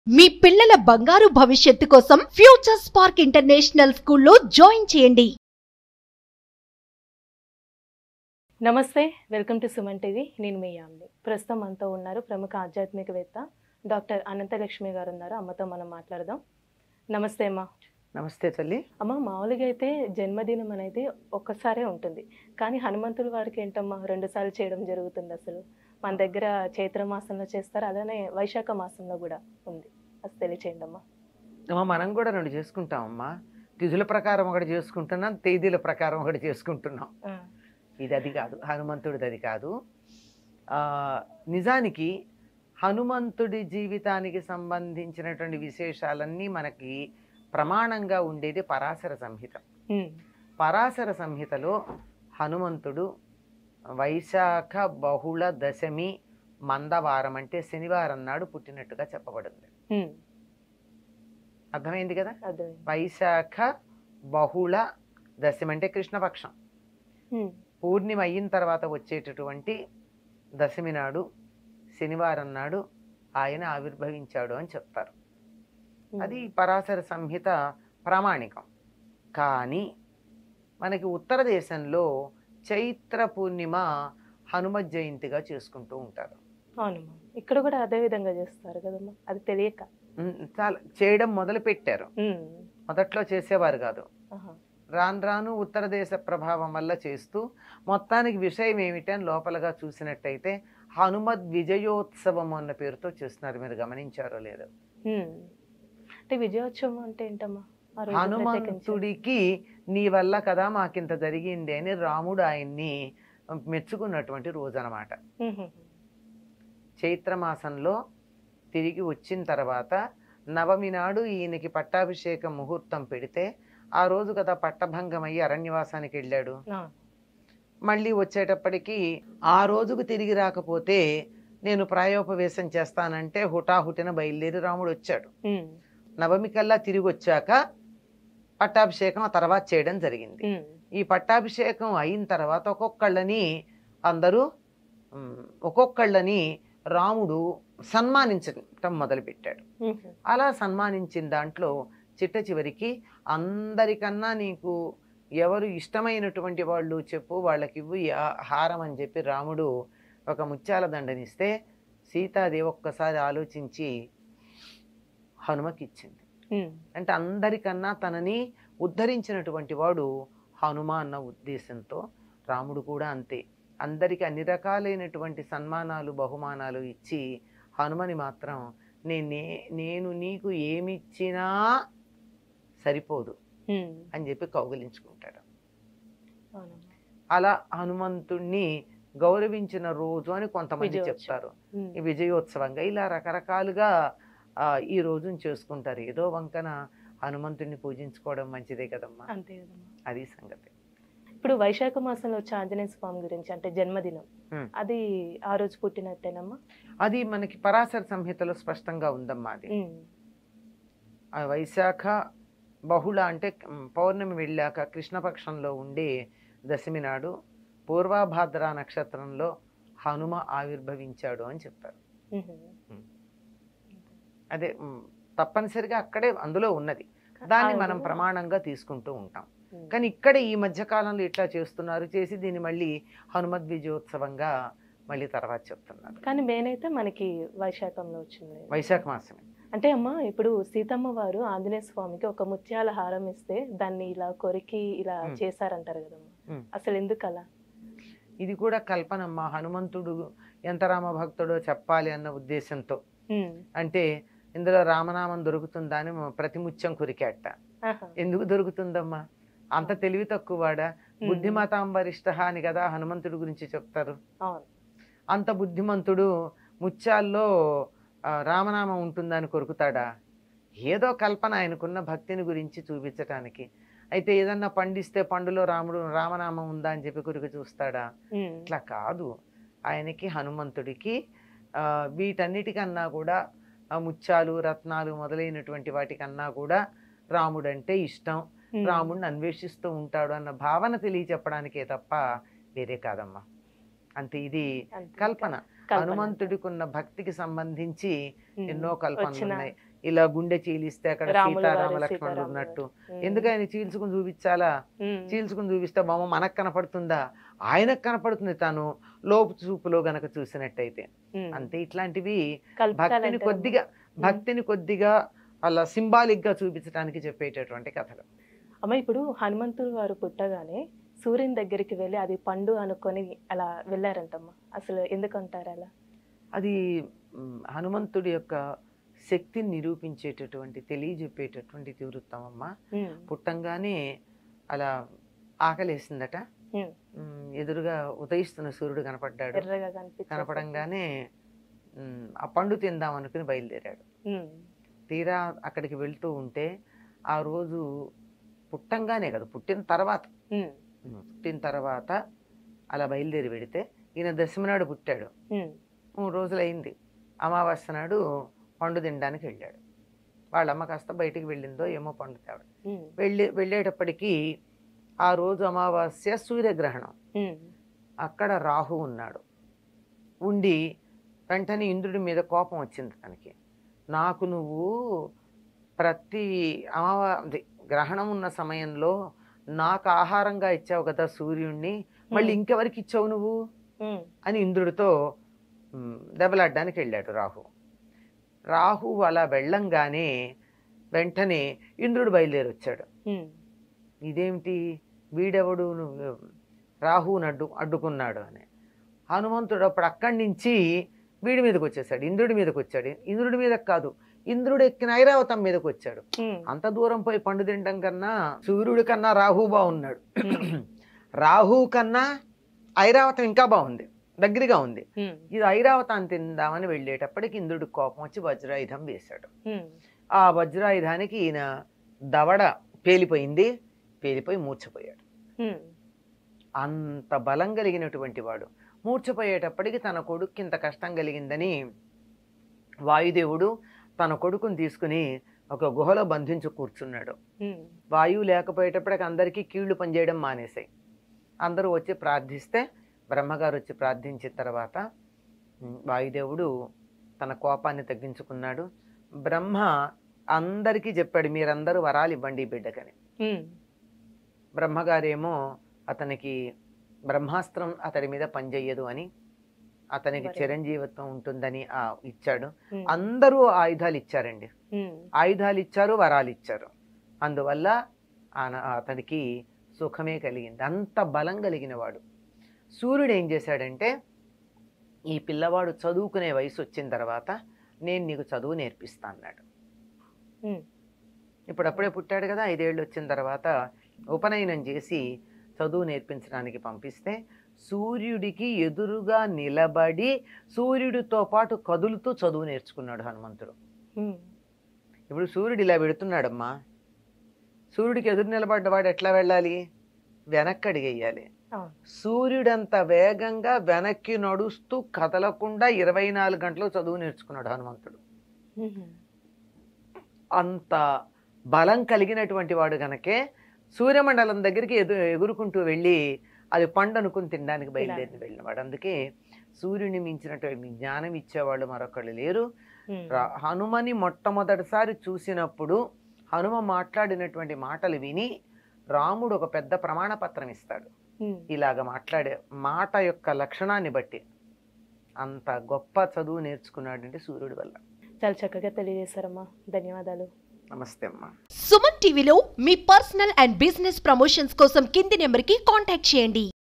మీ పిల్లల బంగారు భవిష్యత్తు కోసం ఫ్యూచర్ స్పార్క్ ఇంటర్నేషనల్ స్కూల్లో జాయిన్ చేయండి నమస్తే వెల్కమ్ టు సుమన్ టీవీ నేను మీ యామ్ని ప్రస్తుతం మనతో ఉన్నారు ప్రముఖ ఆధ్యాత్మికవేత్త డాక్టర్ అనంతలక్ష్మి గారు ఉన్నారు అమ్మతో మనం మాట్లాడదాం నమస్తే అమ్మ నమస్తే తల్లి అమ్మ మామూలుగా అయితే జన్మదినం అనేది ఒక్కసారే ఉంటుంది కానీ హనుమంతుడి వారికి ఏంటమ్మా రెండు సార్లు చేయడం జరుగుతుంది అసలు మన దగ్గర చైత్ర మాసంలో చేస్తారు అలానే వైశాఖ మాసంలో కూడా ఉంది అది తెలియచేయండి అమ్మా అమ్మ మనం కూడా రెండు చేసుకుంటామమ్మా తిథుల ప్రకారం ఒకటి చేసుకుంటున్నాం తేదీల ప్రకారం ఒకటి చేసుకుంటున్నాం ఆ, ఇది అది కాదు హనుమంతుడిది అది కాదు ఆ, నిజానికి హనుమంతుడి జీవితానికి సంబంధించినటువంటి విశేషాలన్నీ మనకి ప్రమాణంగా ఉండేది పరాశర సంహిత ఉమ్, పరాశర సంహితలో హనుమంతుడు వైశాఖ బహుళ దశమి మందవారం అంటే శనివారం నాడు పుట్టినట్టుగా చెప్పబడింది ఉమ్, అర్థమైంది కదా అర్థమైంది వైశాఖ బహుళ దశమి అంటే కృష్ణపక్షం ఉమ్, పూర్ణిమ అయిన తర్వాత వచ్చేటటువంటి దశమి నాడు శనివారం నాడు ఆయన ఆవిర్భవించాడు అని చెప్తారు ఉమ్, అది పరాశర సంహిత ప్రామాణికం కానీ మనకి ఉత్తర దేశంలో చైత్ర పూర్ణిమ హనుమత్ జయంతిగా చేసుకుంటూ ఉంటారు అవునమ్మా ఇక్కడ కూడా అదే విధంగా చేస్తారు కదమ్మా అది తెలియక ఉమ్, చాలా చేయడం మొదలు పెట్టారు ఉమ్, మొదట్లో చేసేవారు కాదు ఆహా, రాను రాను ఉత్తర దేశ ప్రభావం వల్ల చేస్తూ మొత్తానికి విషయం ఏమిటని లోపలగా చూసినట్టయితే హనుమద్ విజయోత్సవం అన్న పేరుతో చేస్తున్నారు మీరు గమనించారో లేదో ఉమ్. అంటే విజయోత్సవం అంటే ఏంటమ్మా ఆ రోజు ప్రత్యేకించి. హనుమంతుడికి నీ వల్ల కదా మాకింత జరిగింది అని రాముడు ఆయన్ని మెచ్చుకున్నటువంటి రోజు అనమాట ఉహు, చైత్రమాసంలో తిరిగి వచ్చిన తర్వాత నవమి నాడు ఈయనకి పట్టాభిషేక ముహూర్తం పెడితే ఆ రోజు కదా పట్టభంగం అయ్యి అరణ్యవాసానికి వెళ్ళాడు ఆ, మళ్ళీ వచ్చేటప్పటికి ఆ రోజుకు తిరిగి రాకపోతే నేను ప్రాయోపవేశం చేస్తానంటే హుటాహుటిన బయలుదేరి రాముడు వచ్చాడు ఉమ్, నవమి కల్లా తిరిగి వచ్చాక పట్టాభిషేకం ఆ తర్వాత చేయడం జరిగింది ఉమ్, ఈ పట్టాభిషేకం అయిన తర్వాత ఒక్కొక్కళ్ళని అందరూ ఉమ్, ఒక్కొక్కళ్ళని రాముడు సన్మానించటం మొదలుపెట్టాడు ఉహు, అలా సన్మానించిన దాంట్లో చిట్ట చివరికి అందరికన్నా నీకు ఎవరు ఇష్టమైనటువంటి వాళ్ళు చెప్పు వాళ్ళకి ఇవ్వు ఈ ఆ- హారం అని చెప్పి రాముడు ఒక ముత్యాల దండనిస్తే సీతాదేవి ఒక్కసారి ఆలోచించి హనుమకి ఇచ్చింది ఉమ్, అంటే అందరికన్నా తనని ఉద్ధరించినటువంటి వాడు హనుమ అన్న ఉద్దేశంతో రాముడు కూడా అంతే అందరికీ అన్ని రకాలైనటువంటి సన్మానాలు బహుమానాలు ఇచ్చి హనుమని మాత్రం నేనే నేను నీకు ఏమిచ్చినా సరిపోదు ఉమ్, అని చెప్పి కౌగిలించుకుంటాడు అవునమ్మా. అలా హనుమంతుణ్ణి గౌరవించిన రోజు అని కొంతమంది విజయోత్సవం. చెప్తారు ఉమ్, ఈ విజయోత్సవంగా ఇలా రకరకాలుగా ఆ, ఈ రోజును చేసుకుంటారు ఏదో వంకన హనుమంతుణ్ణి పూజించుకోవడం మంచిదే కదమ్మా అంతే కదమ్మా అది సంగతి ఇప్పుడు వైశాఖ మాసంలో వచ్చే ఆంజనేయ స్వామి గురించి అంటే జన్మదినం ఉమ్. అది ఆ రోజు పుట్టినట్టేనమ్మా అది మనకి పరాశర సంహితలో స్పష్టంగా ఉందమ్మా అది ఉమ్, ఆ వైశాఖ బహుళ అంటే ఉమ్, పౌర్ణమి వెళ్ళాక కృష్ణపక్షంలో ఉండే దశమి నాడు పూర్వాభాద్ర నక్షత్రంలో హనుమ ఆవిర్భవించాడు అని చెప్పారు ఉహు. అదే ఉమ్, తప్పనిసరిగా అక్కడే అందులో ఉన్నది దాన్ని ఆ మనం రోజు- ప్రమాణంగా తీసుకుంటూ ఉంటాం ఉమ్, కానీ ఇక్కడ ఈ మధ్య కాలంలో ఇట్లా చేస్తున్నారు చేసి దీన్ని మళ్ళీ హనుమద్ విజయోత్సవంగా మళ్ళీ తర్వాత చెప్తున్నారు కానీ మెయిన్ అయితే మనకి వైశాఖంలో వచ్చింది వైశాఖ మాసమే అంటే అమ్మ ఇప్పుడు సీతమ్మ వారు ఆంజనేయ స్వామికి ఒక ముత్యాల హారం ఇస్తే దాన్ని ఇలా కొరికి ఇలా ఉమ్. చేశారంటారు కదమ్మా ఉమ్. అసలు ఎందుకు అలా ఇది కూడా కల్పనమ్మ హనుమంతుడు ఎంత రామ భక్తుడో చెప్పాలి అన్న ఉద్దేశంతో ఉమ్, అంటే ఇందులో రామనామం దొరుకుతుందా అని ప్రతి ముత్యం కొరికేట ఆహా. ఎందుకు దొరుకుతుందమ్మా అంత తెలివి తక్కువ వాడా ఉమ్, బుద్ధిమతాం వరిష్ట అని కదా హనుమంతుడి గురించి చెప్తారు అవును అంత బుద్ధిమంతుడు ముత్యాల్లో ఆ, రామనామం ఉంటుందని కొరుకుతాడా ఏదో కల్పన ఆయనకున్న భక్తిని గురించి చూపించటానికి అయితే ఏదన్నా పండిస్తే పండులో రాముడు రామనామం ఉందా అని చెప్పి కొరికి చూస్తాడా ఉమ్, ఇట్లా కాదు ఆయనకి హనుమంతుడికి ఆ, వీటన్నిటికన్నా కూడా ఆ ముత్యాలు రత్నాలు మొదలైనటువంటి వాటికన్నా కూడా రాముడంటే ఇష్టం ఉమ్, రాముడిని అన్వేషిస్తూ ఉంటాడు అన్న భావన తెలియచెప్పడానికే తప్ప వేరే కాదమ్మా అంతే ఇది అంతే. కల్పన కల్పన. హనుమంతుడికి ఉన్న భక్తికి సంబంధించి ఉమ్, ఎన్నో కల్పనలు వచ్చిన- ఉన్నాయి ఇలా గుండె చీలిస్తే అక్కడ రాముల వారు, సీతారామ లక్ష్మణుడు సీతారాములు ఉన్నట్టు ఉమ్. ఎందుకు ఆయన చీల్చుకుని చూపించాలా ఉమ్. చీల్చుకుని చూపిస్తే బొమ్మ మనకు కనపడుతుందా ఆయనకు కనపడుతుంది తాను లోపు చూపులో గనక చూసినట్టయితే ఉమ్. అంతే ఇట్లాంటివి కల్పితాలు భక్తిని అంటారు. కొద్దిగా భక్తిని కొద్దిగా అలా సింబాలిక్ గా చూపించడానికి చెప్పేటటువంటి కథలు అమ్మ ఇప్పుడు హనుమంతుడు వారు పుట్టగానే సూర్యుని దగ్గరికి వెళ్ళి అది పండు అనుకొని అలా వెళ్ళారంటమ్మా అసలు ఎందుకంటారు అలా అది మ్, హనుమంతుడి యొక్క శక్తిని నిరూపించేటటువంటి తెలియజెప్పేటటువంటి తీవృత్తం అమ్మ ఉమ్. పుట్టంగానే అలా ఆకలేసిందట ఉమ్. మ్, ఎదురుగా ఉదయిస్తున్న సూర్యుడు కనపడ్డాడు ఎర్రగా కనిపించే కనపడంగానే మ్, ఆ పండు తిందాం అనుకుని బయలుదేరాడు ఉమ్. తీరా అక్కడికి వెళ్తూ ఉంటే ఆ రోజు పుట్టంగానే కదా పుట్టిన తర్వాత ఉమ్. పుట్టిన తర్వాత అలా బయలుదేరి పెడితే ఈయన దశమి నాడు పుట్టాడు ఉమ్. మూడు రోజులు అయింది అమావాస్య నాడు పండు తినడానికి వెళ్ళాడు వాళ్ళ అమ్మ కాస్త బయటికి వెళ్ళిందో ఏమో పండు తేవడం ఉమ్. వెళ్ళి వెళ్ళేటప్పటికీ ఆ రోజు అమావాస్య సూర్యగ్రహణం ఉమ్. అక్కడ రాహు ఉన్నాడు ఉండి వెంటనే ఇంద్రుడి మీద కోపం వచ్చింది తనకి నాకు నువ్వు ప్రతి అమావా అదే, గ్రహణం ఉన్న సమయంలో నాకు ఆహారంగా ఇచ్చావు కదా సూర్యుడిని మళ్ళీ ఇంకెవరికి ఇచ్చావు నువ్వు ఉమ్. అని ఇంద్రుడితో మ్, దెబ్బలాడడానికి వెళ్ళాడు రాహు రాహు అలా వెళ్ళంగానే వెంటనే ఇంద్రుడు బయలుదేరి వచ్చాడు ఉమ్. ఇదేమిటి వీడెవడు నువ్వు రాహుని అడ్డు అడ్డుకున్నాడు అని హనుమంతుడు అప్పుడు అక్కడి నుంచి వీడి మీదకి వచ్చేసాడు ఇంద్రుడి మీదకి వచ్చాడు ఇంద్రుడి మీదకి కాదు ఇంద్రుడు ఎక్కిన ఐరావతం మీదకి వచ్చాడు ఉమ్. అంత దూరం పోయి పండు తినడం కన్నా సూర్యుడి కన్నా రాహు బాగున్నాడు ఉమ్. రాహు కన్నా ఐరావతం ఇంకా బాగుంది దగ్గరగా ఉంది ఉమ్. ఇది ఐరావతాన్ని తిందామని వెళ్ళేటప్పటికి ఇంద్రుడి కోపం వచ్చి వజ్రాయుధం వేశాడు ఉమ్. ఆ వజ్రాయుధానికి ఈయన దవడ పేలిపోయింది పేలిపోయి మూర్ఛపోయాడు ఉమ్. అంత బలం కలిగినటువంటి వాడు మూర్ఛపోయేటప్పటికి తన కొడుక్కి ఇంత కష్టం కలిగిందని వాయుదేవుడు తన కొడుకుని తీసుకుని ఒక గుహలో బంధించి కూర్చున్నాడు ఉమ్. వాయువు లేకపోయేటప్పటికి అందరికీ కీళ్లు పనిచేయడం మానేశాయి అందరూ వచ్చి ప్రార్థిస్తే బ్రహ్మగారు వచ్చి ప్రార్థించిన తర్వాత ఉమ్, వాయుదేవుడు తన కోపాన్ని తగ్గించుకున్నాడు బ్రహ్మ అందరికీ చెప్పాడు మీరందరూ వరాలు ఇవ్వండి ఈ బిడ్డకని ఉమ్. బ్రహ్మగారేమో అతనికి బ్రహ్మాస్త్రం అతడి మీద పనిచేయదు అని అతనికి మరి. చిరంజీవత్వం ఉంటుందని ఆ ఇచ్చాడు ఉమ్. అందరూ ఆయుధాలు ఇచ్చారండి ఉమ్. ఆయుధాలు ఇచ్చారు వరాలు ఇచ్చారు అందువల్ల ఆన- అతనికి సుఖమే కలిగింది అంత బలం కలిగిన వాడు సూర్యుడు ఏం చేశాడంటే ఈ పిల్లవాడు చదువుకునే వయసు వచ్చిన తర్వాత నేను నీకు చదువు నేర్పిస్తా అన్నాడు ఉమ్. ఇప్పుడు అప్పుడే పుట్టాడు కదా ఐదేళ్ళు వచ్చిన తర్వాత ఉపనయనం చేసి చదువు నేర్పించడానికి పంపిస్తే సూర్యుడికి ఎదురుగా నిలబడి సూర్యుడితో పాటు కదులుతూ చదువు నేర్చుకున్నాడు హనుమంతుడు ఉమ్. ఇప్పుడు సూర్యుడు ఇలా పెడుతున్నాడమ్మా సూర్యుడికి ఎదురు నిలబడ్డవాడు ఎట్లా వెళ్ళాలి వెనక్కి అడిగేయాలి అవును. సూర్యుడంత వేగంగా వెనక్కి నడుస్తూ కదలకుండా ఇరవై నాలుగు గంటలు చదువు నేర్చుకున్నాడు హనుమంతుడు ఉమ్. అంత బలం కలిగినటువంటి వాడు గనకే సూర్యమండలం దగ్గరికి ఎదు ఎగురుకుంటూ వెళ్ళి అది పండు అనుకుని తినడానికి బయలుదేరి వెళ్ళినవాడు అందుకే సూర్యుని మించినటువంటి జ్ఞానం ఇచ్చేవాళ్ళు మరొకళ్ళు లేరు ఉమ్. రా- హనుమని మొట్టమొదటిసారి చూసినప్పుడు హనుమ మాట్లాడినటువంటి మాటలు విని రాముడు ఒక పెద్ద ప్రమాణ పత్రం ఇస్తాడు ఉమ్. ఇలాగ మాట్లాడే మాట యొక్క లక్షణాన్ని బట్టి అంత గొప్ప చదువు నేర్చుకున్నాడంటే సూర్యుడి వల్ల చాలా చక్కగా తెలియజేశారమ్మా ధన్యవాదాలు నమస్తే అమ్మా సుమన్ టీవీలో మీ పర్సనల్ అండ్ బిజినెస్ ప్రమోషన్స్ కోసం కింది నెంబర్కి కాంటాక్ట్ చేయండి